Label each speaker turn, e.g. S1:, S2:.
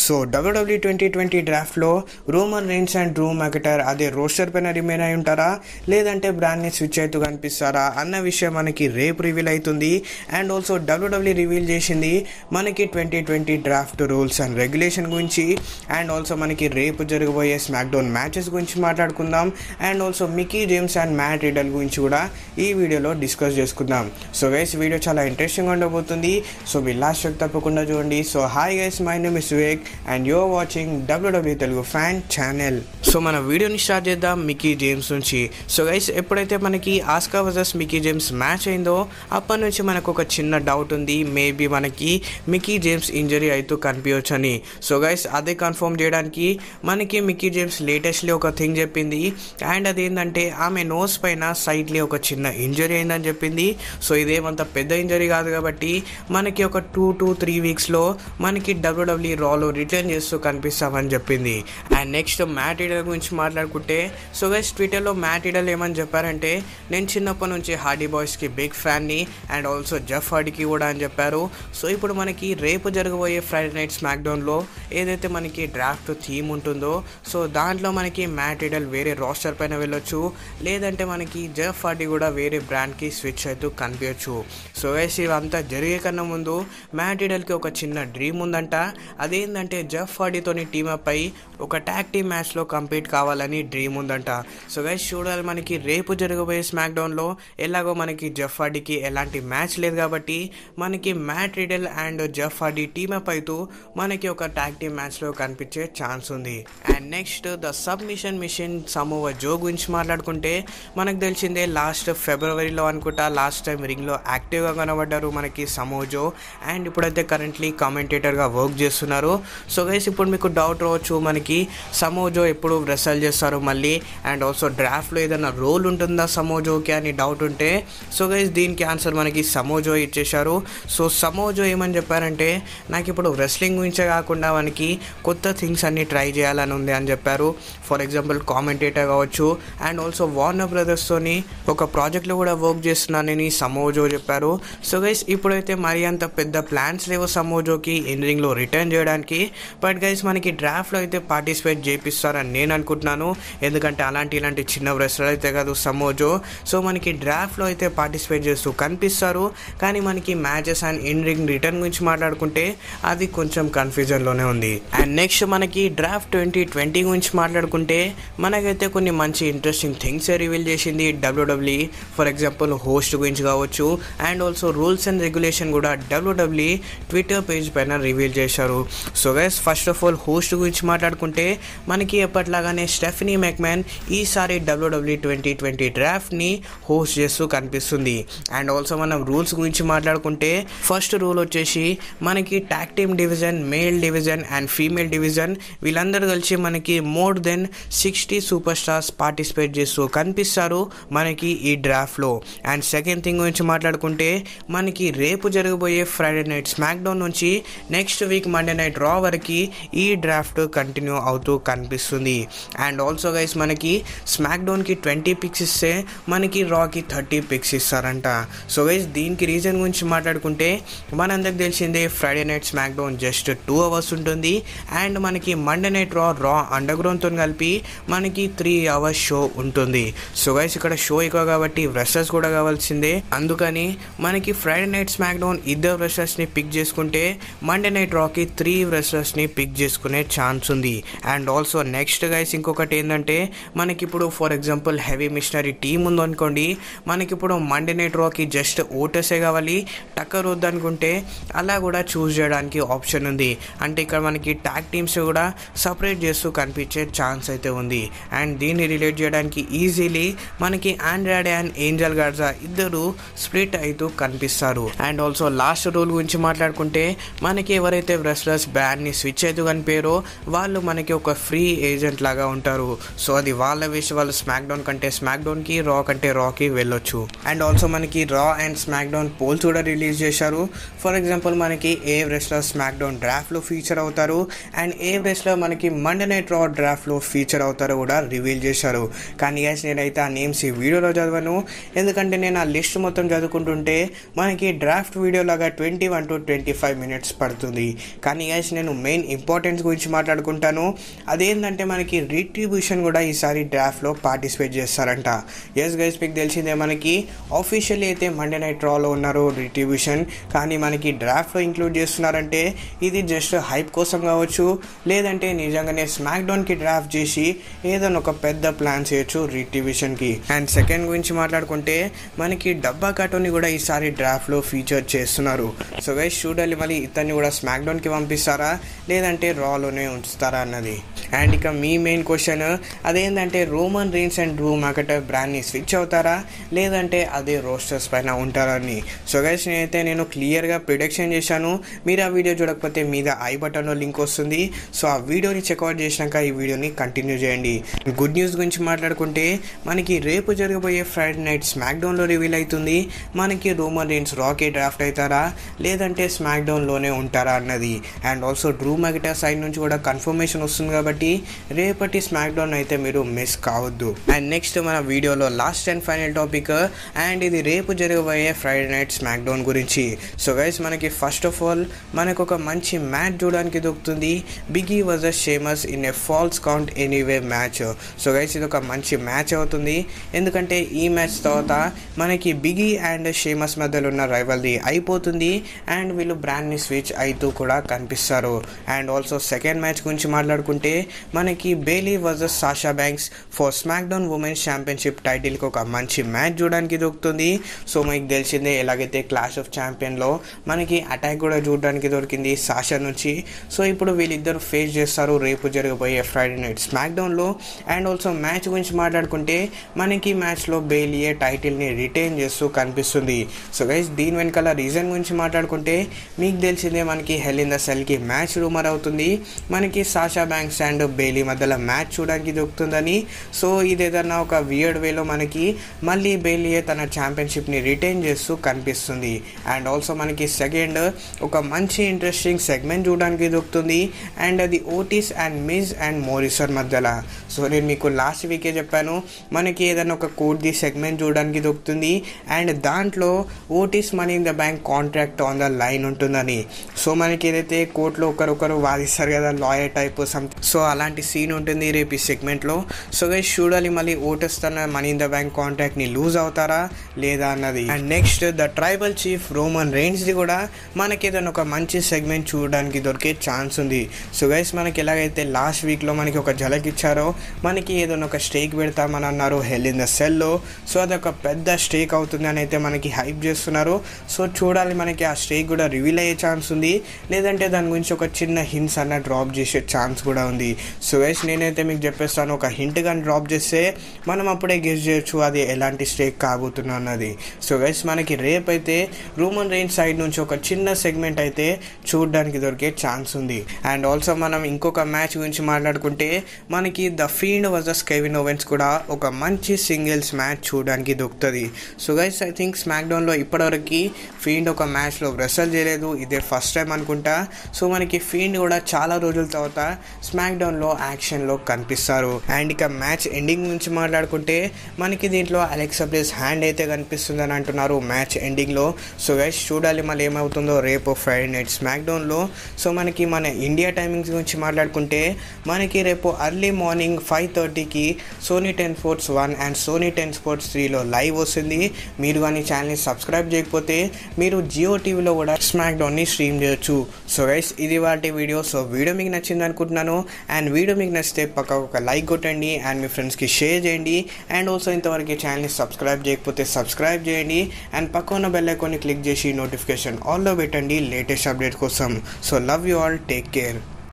S1: so WWE twenty twenty డ్రాఫ్ట్లో Roman Reigns and Drew McIntyre అదే roster పైన remain అయి ఉంటారా లేదంటే బ్రాండ్ని స్విచ్ అవుతూ కనిపిస్తారా అన్న విషయం మనకి రేపు రివీల్ అవుతుంది అండ్ ఆల్సో డబ్ల్యూడబ్ల్యూ రివీల్ చేసింది మనకి twenty twenty draft rules and regulation గురించి అండ్ ఆల్సో మనకి రేపు జరగబోయే స్మాక్డౌన్ మ్యాచెస్ గురించి మాట్లాడుకుందాం and also Mickie James and Matt Riddle గురించి కూడా ఈ వీడియోలో డిస్కస్ చేసుకుందాం సో గైస్ వీడియో చాలా ఇంట్రెస్టింగ్ ఉండబోతుంది సో మీ లాస్ట్ వరకు తప్పకుండా చూడండి so hi guys my name is Vivek and you're watching WWE Telugu fan channel so మన వీడియోని స్టార్ట్ చేద్దాం మికీ జేమ్స్ నుంచి సో గైస్ ఎప్పుడైతే మనకి Asuka versus Mickie James match అయిందో అప్పటి నుంచి మనకు ఒక చిన్న డౌట్ ఉంది మేబీ మనకి మికీ జేమ్స్ ఇంజరీ అవుతూ కనిపించవచ్చు అని సో గైస్ అదే కన్ఫర్మ్ చేయడానికి మనకి మికీ జేమ్స్ లేటెస్ట్లీ ఒక థింగ్ చెప్పింది అండ్ అదేంటంటే ఆమె నోస్ పైన సైడ్లీ ఒక చిన్న ఇంజరీ అయిందని చెప్పింది సో ఇదేమంత పెద్ద ఇంజరీ కాదు కాబట్టి మనకి ఒక టూ టు త్రీ వీక్స్లో మనకి డబ్ల్యూడబ్ల్యూ రాలో రిటర్న్ చేస్తూ కనిపిస్తామని చెప్పింది అండ్ నెక్స్ట్ మ్యాట్ ఈడల్ గురించి మాట్లాడుకుంటే సో గైస్ ట్విట్టర్లో మ్యాట్ ఈడల్ ఏమని చెప్పారంటే నేను చిన్నప్పటి నుంచి హార్డీ బాయ్స్కి బిగ్ ఫ్యాన్ని అండ్ ఆల్సో జఫ్ హార్డీకి కూడా అని చెప్పారు సో ఇప్పుడు మనకి రేపు జరగబోయే ఫ్రైడే నైట్ స్మాక్డౌన్లో ఏదైతే మనకి డ్రాఫ్ట్ థీమ్ ఉంటుందో సో దాంట్లో మనకి మ్యాట్ ఈడల్ వేరే రోస్టర్ పైన వెళ్ళొచ్చు లేదంటే మనకి జఫ్ హార్డీ కూడా వేరే బ్రాండ్కి స్విచ్ అవుతూ కనిపించచ్చు సో గైస్ ఇవంతా జరిగే కన్నా ముందు మ్యాట్ ఈడల్కి ఒక చిన్న డ్రీమ్ ఉందంట అదేంటంటే జఫ్ హార్డీతోని టీమప్ అయి ఒక ట్యాగ్ టీమ్ మ్యాచ్లో కంపీట్ కావాలని డ్రీమ్ ఉందంట సో గైస్ చూడాలి మనకి రేపు జరగబోయే స్మాక్ డౌన్లో ఎలాగో మనకి జఫ్ హార్డీకి ఎలాంటి మ్యాచ్ లేదు కాబట్టి మనకి Matt Riddle and Jeff Hardy team up అవుతూ మనకి ఒక ట్యాగ్ టీమ్ మ్యాచ్లో కనిపించే ఛాన్స్ ఉంది and next the submission mission Samoa Joe గురించి మాట్లాడుకుంటే మనకు తెలిసిందే లాస్ట్ ఫిబ్రవరిలో అనుకుంటా లాస్ట్ టైం రింగ్లో యాక్టివ్గా కనబడ్డారు మనకి సమోజో అండ్ ఇప్పుడైతే కరెంట్లీ కామెంటేటర్గా వర్క్ చేస్తున్నారు సో గైస్ ఇప్పుడు మీకు డౌట్ రావచ్చు మనకి సమోజో ఎప్పుడు రెసల్ చేస్తారు మళ్ళీ అండ్ ఆల్సో డ్రాఫ్ట్లో ఏదైనా రోల్ ఉంటుందా సమోజోకి అని డౌట్ ఉంటే సో గైస్ దీనికి ఆన్సర్ మనకి సమోజో ఇచ్చేశారు సో సమోజో ఏమని చెప్పారంటే నాకు ఇప్పుడు రెస్లింగ్ గురించే కాకుండా మనకి కొత్త థింగ్స్ అన్ని ట్రై చేయాలని ఉంది అని చెప్పారు ఫర్ ఎగ్జాంపుల్ కామెంటేటర్ కావచ్చు అండ్ ఆల్సో వార్నర్ బ్రదర్స్తోని ఒక ప్రాజెక్ట్లో కూడా వర్క్ చేస్తున్నానని సమోజో చెప్పారు సో గైస్ ఇప్పుడైతే మరి అంత పెద్ద ప్లాన్స్ లేవు సమోజోకి ఎండింగ్లో రిటర్న్ చేయడానికి బట్ గైస్ మనకి డ్రాఫ్ట్లో అయితే పార్టిసిపేట్ చేపిస్తారని నేను అనుకుంటున్నాను ఎందుకంటే అలాంటి ఇలాంటి చిన్న రెస్లర్ అయితే కాదు సమోజో సో మనకి డ్రాఫ్ట్లో అయితే పార్టిసిపేట్ చేస్తూ కనిపిస్తారు కానీ మనకి matches and in ring return గురించి మాట్లాడుకుంటే అది కొంచెం కన్ఫ్యూజన్లోనే ఉంది అండ్ నెక్స్ట్ మనకి డ్రాఫ్ట్ ట్వంటీ ట్వంటీ గురించి మాట్లాడుకుంటే మనకైతే కొన్ని మంచి ఇంట్రెస్టింగ్ థింగ్స్ రివీల్ చేసింది డబ్ల్యూడబ్ల్యూ ఫర్ ఎగ్జాంపుల్ హోస్ట్ గురించి కావచ్చు and also rules and regulation కూడా డబ్ల్యూడబ్ల్యూ ట్విట్టర్ పేజ్ పైన రివీల్ చేశారు so guys first of all host గురించి మాట్లాడుకుంటే మనకి ఎప్పట్లాగానే స్టెఫనీ మెక్మెన్ ఈసారి డబ్ల్యూడబ్ల్యూ ట్వంటీ ట్వంటీ డ్రాఫ్ట్ని హోస్ట్ చేస్తూ కనిపిస్తుంది అండ్ ఆల్సో మనం రూల్స్ గురించి మాట్లాడుకుంటే ఫస్ట్ రూల్ వచ్చేసి మనకి tag team division male division and female division వీళ్ళందరూ కలిసి మనకి more than sixty super stars participate చేస్తూ కనిపిస్తారు మనకి ఈ డ్రాఫ్ట్లో అండ్ సెకండ్ థింగ్ గురించి మాట్లాడుకుంటే మనకి రేపు జరగబోయే ఫ్రైడే నైట్ స్మాక్ డౌన్ నుంచి next week Monday night Raw వరకు ఈ డ్రాఫ్ట్ కంటిన్యూ అవుతూ కనిపిస్తుంది అండ్ ఆల్సో గైస్ మనకి స్మాక్ డౌన్కి ట్వంటీ పిక్స్ ఇస్తే మనకి రాకి థర్టీ పిక్స్ ఇస్తారంట సో గైస్ దీనికి రీజన్ గురించి మాట్లాడుకుంటే మనందరికి తెలిసిందే Friday night SmackDown just two hours ఉంటుంది అండ్ మనకి మండే నైట్ రా రా అండర్ గ్రౌండ్తో కలిపి మనకి త్రీ అవర్స్ షో ఉంటుంది సో గైస్ ఇక్కడ షో ఎక్కువ కాబట్టి రెస్లర్స్ కూడా కావాల్సిందే అందుకని మనకి ఫ్రైడే నైట్ స్మాక్ డౌన్ ఇద్దరు రెస్లర్స్ని పిక్ చేసుకుంటే మండే నైట్ రాకి త్రీ రెస్లర్స్ని పిక్ చేసుకునే ఛాన్స్ ఉంది అండ్ ఆల్సో నెక్స్ట్ గైస్ ఇంకొకటి ఏంటంటే మనకి ఇప్పుడు for example heavy machinery team ఉందనుకోండి మనకి ఇప్పుడు మండే నైట్ రాకి జస్ట్ ఓటర్సే కావాలి టక్కర్ వద్దనుకుంటే అలా కూడా చూస్ చేయడానికి ఆప్షన్ ఉంది అంటే ఇక్కడ మనకి ట్యాగ్ టీమ్స్ కూడా సపరేట్ చేస్తూ కనిపించే ఛాన్స్ అయితే ఉంది అండ్ దీన్ని రిలేట్ చేయడానికి ఈజీలీ మనకి ఆండ్రాయిడ్ అండ్ ఏంజల్ గార్జా ఇద్దరు స్ప్లిట్ అవుతూ కనిపిస్తారు అండ్ ఆల్సో లాస్ట్ రూల్ గురించి మాట్లాడుకుంటే మనకి ఎవరైతే రెస్లర్స్ బ్యాన్ని స్విచ్ అవుతూ కనిపించారో వాళ్ళు మనకి ఒక ఫ్రీ ఏజెంట్ లాగా ఉంటారు సో అది వాళ్ళ విష్ వాళ్ళు స్మాక్ డౌన్ కంటే స్మాక్ డౌన్కి రా కంటే రాకి వెళ్ళొచ్చు అండ్ ఆల్సో మనకి Raw and SmackDown polls కూడా రిలీజ్ చేశారు ఫర్ ఎగ్జాంపుల్ మనకి ఏ రెస్లర్ స్మాక్ డౌన్ డ్రాఫ్ట్లో ఫీచర్ అవుతారు అండ్ ఏ రెస్లర్ మనకి మండే నైట్ రా డ్రాఫ్ట్లో ఫీచర్ అవుతారో కూడా రివీల్ చేశారు కానీ గైస్ నేనైతే ఆ నేమ్స్ ఈ వీడియోలో చదవను ఎందుకంటే నేను ఆ లిస్ట్ మొత్తం చదువుకుంటుంటే మనకి డ్రాఫ్ట్ వీడియో లాగా twenty one to twenty five minutes పడుతుంది కానీ గైస్ నేను నేను మెయిన్ ఇంపార్టెన్స్ గురించి మాట్లాడుకుంటాను అదేంటంటే మనకి రీట్రిబ్యూషన్ కూడా ఈసారి డ్రాఫ్ట్లో పార్టిసిపేట్ చేస్తారంట ఎస్ గైస్ మీకు తెలిసిందే మనకి ఆఫీషియల్లీ అయితే మండే నైట్ రాలో ఉన్నారు రీట్రిబ్యూషన్ కానీ మనకి డ్రాఫ్ట్లో ఇంక్లూడ్ చేస్తున్నారంటే ఇది జస్ట్ హైప్ కోసం కావచ్చు లేదంటే నిజంగానే స్మాక్ డౌన్కి డ్రాఫ్ట్ చేసి ఏదైనా ఒక పెద్ద ప్లాన్ చేయొచ్చు రీట్రిబ్యూషన్కి అండ్ సెకండ్ గురించి మాట్లాడుకుంటే మనకి డబ్బా కటోని కూడా ఈసారి డ్రాఫ్ట్లో ఫీచర్ చేస్తున్నారు సో గైస్ చూడాలి మళ్ళీ ఇతన్ని కూడా స్మాక్ డౌన్కి పంపిస్తారా లేదంటే రాలోనే ఉంచుతారా అన్నది అండ్ ఇక మీ మెయిన్ క్వశ్చన్ అదేంటంటే Roman Reigns and Drew McIntyre బ్రాండ్ని స్విచ్ అవుతారా లేదంటే అదే రోస్టర్స్ పైన ఉంటారా అని సో గైస్ నేనైతే నేను క్లియర్గా ప్రిడిక్షన్ చేశాను మీరు ఆ వీడియో చూడకపోతే మీద ఐ బటన్లో లింక్ వస్తుంది సో ఆ వీడియోని చెక్అవుట్ చేసినాక ఈ వీడియోని కంటిన్యూ చేయండి గుడ్ న్యూస్ గురించి మాట్లాడుకుంటే మనకి రేపు జరగబోయే ఫ్రైడే నైట్ స్మాక్ డౌన్లో రివీల్ అవుతుంది మనకి రోమన్ రీన్స్ రాకీ డ్రాఫ్ట్ అవుతారా లేదంటే స్మాక్ డౌన్లోనే ఉంటారా అన్నది అండ్ ఆల్సో డ్రూ మ్యాగిటా సైడ్ నుంచి కూడా కన్ఫర్మేషన్ వస్తుంది కాబట్టి రేపటి స్మాక్ డౌన్ అయితే మీరు మిస్ కావద్దు అండ్ నెక్స్ట్ మన వీడియోలో last and final topic and ఇది రేపు జరగబోయే ఫ్రైడే నైట్ స్మాక్ డౌన్ గురించి సో గైస్ మనకి ఫస్ట్ ఆఫ్ ఆల్ మనకు ఒక మంచి మ్యాచ్ చూడడానికి దొరుకుతుంది Big E versus Sheamus in a falls count anywhere match so guys ఇది ఒక మంచి మ్యాచ్ అవుతుంది ఎందుకంటే ఈ మ్యాచ్ తర్వాత మనకి బిగీ అండ్ షేమస్ మధ్యలో ఉన్న రైవల్ది అయిపోతుంది అండ్ వీళ్ళు బ్రాండ్ని స్విచ్ అవుతూ కూడా కనిపిస్తారు అండ్ ఆల్సో సెకండ్ మ్యాచ్ గురించి మాట్లాడుకుంటే మనకి Bayley versus Sasha Banks for SmackDown women's championship టైటిల్కి ఒక మంచి మ్యాచ్ చూడడానికి దొరుకుతుంది సో మీకు తెలిసిందే ఎలాగైతే క్లాష్ ఆఫ్ ఛాంపియన్లో మనకి అటాక్ కూడా చూడడానికి దొరికింది సాషా నుంచి సో ఇప్పుడు వీళ్ళిద్దరు ఫేస్ చేస్తారు రేపు జరగబోయే ఫ్రైడే నైట్ స్మాక్ డౌన్లో అండ్ ఆల్సో మ్యాచ్ గురించి మాట్లాడుకుంటే మనకి మ్యాచ్లో బెయిలియే టైటిల్ని రిటైన్ చేస్తూ కనిపిస్తుంది సో గైస్ దీని వెనకాల రీజన్ గురించి మాట్లాడుకుంటే మీకు తెలిసిందే మనకి హెల్ ఇన్ ద సెల్కి మ్యాచ్ రూమర్ అవుతుంది మనకి సాషా బ్యాంక్స్ అండ్ బెయిలీ మధ్యలో మ్యాచ్ చూడడానికి దొరుకుతుందని సో ఇది ఏదన్నా ఒక వియర్డ్ వేలో మనకి మళ్ళీ బెయిలియే తన ఛాంపియన్షిప్ని రిటైన్ చేస్తూ కనిపిస్తుంది అండ్ ఆల్సో మనకి సెకండ్ ఒక మంచి ఇంట్రెస్టింగ్ సెగ్మెంట్ చూడడానికి దొరుకుతుంది అండ్ అది ఓటీస్ అండ్ మిజ్ అండ్ మోరిసర్ మధ్యలో సో నేను మీకు లాస్ట్ వీకే చెప్పాను మనకి ఏదైనా ఒక కోడ్ది సెగ్మెంట్ చూడడానికి దొరుకుతుంది అండ్ దాంట్లో Otis money in the bank contract on the line ఉంటుందని సో మనకి ఏదైతే కోర్టులో ఒకరొకరు వాదిస్తారు కదా లాయర్ టైప్ సమ్ సో అలాంటి సీన్ ఉంటుంది రేపు ఈ సెగ్మెంట్లో సో గైస్ చూడాలి మళ్ళీ ఓటర్స్ తన మనీ ఇన్ ద బ్యాంక్ కాంట్రాక్ట్ని లూజ్ అవుతారా లేదా అన్నది and next the tribal chief Roman రేంజ్ది కూడా మనకి ఏదైనా ఒక మంచి సెగ్మెంట్ చూడడానికి దొరికే ఛాన్స్ ఉంది సో గైస్ మనకి ఎలాగైతే లాస్ట్ వీక్లో మనకి ఒక జలక్ ఇచ్చారో మనకి ఏదైనా ఒక స్టేక్ పెడతామని అన్నారు హెల్ ఇన్ ద సెల్లో సో అదొక పెద్ద స్టేక్ అవుతుంది అని అయితే మనకి హైప్ చేస్తున్నారు సో చూడాలి మనకి ఆ స్టేక్ కూడా రివీల్ అయ్యే ఛాన్స్ ఉంది లేదంటే దాని గురించి ఒక చిన్న హింట్స్ అన్న డ్రాప్ చేసే ఛాన్స్ కూడా ఉంది సో గైస్ నేనైతే మీకు చెప్పేస్తాను ఒక హింట్ కానీ డ్రాప్ చేస్తే మనం అప్పుడే గెస్ చేయొచ్చు అది ఎలాంటి స్టేక్ కాబోతున్నా అన్నది సో గైస్ మనకి రేపు అయితే రూమన్ రేంజ్ సైడ్ నుంచి ఒక చిన్న సెగ్మెంట్ అయితే చూడడానికి దొరికే ఛాన్స్ ఉంది అండ్ ఆల్సో మనం ఇంకొక మ్యాచ్ గురించి మాట్లాడుకుంటే మనకి the Fiend versus Kevin Owens కూడా ఒక మంచి సింగిల్స్ మ్యాచ్ చూడడానికి దొరుకుతుంది సో గైస్ ఐ థింక్ స్మాక్ డౌన్లో ఇప్పటివరకు ఫీల్డ్ ఒక మ్యాచ్లో రెసల్ చేయలేదు ఇదే ఫస్ట్ టైం అనుకుంటా సో మనకి ఫీల్డ్ కూడా చాలా రోజుల తర్వాత స్మాక్ డౌన్లో యాక్షన్లో కనిపిస్తారు అండ్ ఇక మ్యాచ్ ఎండింగ్ గురించి మాట్లాడుకుంటే మనకి దీంట్లో అలెక్సా ప్లేస్ హ్యాండ్ అయితే కనిపిస్తుందని అంటున్నారు మ్యాచ్ ఎండింగ్లో సో గైస్ చూడాలి మళ్ళీ ఏమవుతుందో రేపు ఫ్రైడే నైట్ స్మాక్ డౌన్లో సో మనకి మన ఇండియా టైమింగ్స్ గురించి మాట్లాడుకుంటే మనకి రేపు అర్లీ మార్నింగ్ ఫైవ్ థర్టీకి Sony Ten Sports one and Sony Ten Sports త్రీలో లైవ్ వస్తుంది మీరు కానీ ఛానల్ని సబ్స్క్రైబ్ చేయకపోతే మీరు జియో టీవీలో కూడా స్మాక్ డౌన్ని స్ట్రీమ్ చేయొచ్చు సో గైస్ ఇది వాటి వీడియో సో వీడియో మీకు నచ్చింది అనుకుంటున్నాను అండ్ వీడియో మీకు నచ్చితే పక్క ఒక లైక్ కొట్టండి అండ్ మీ ఫ్రెండ్స్కి షేర్ చేయండి అండ్ ఆల్సో ఇంతవరకు ఛానల్ని సబ్స్క్రైబ్ చేయకపోతే సబ్స్క్రైబ్ చేయండి అండ్ పక్క ఉన్న బెల్ ఐకాన్ని క్లిక్ చేసి నోటిఫికేషన్ ఆల్లో పెట్టండి లేటెస్ట్ అప్డేట్ కోసం so love you all take care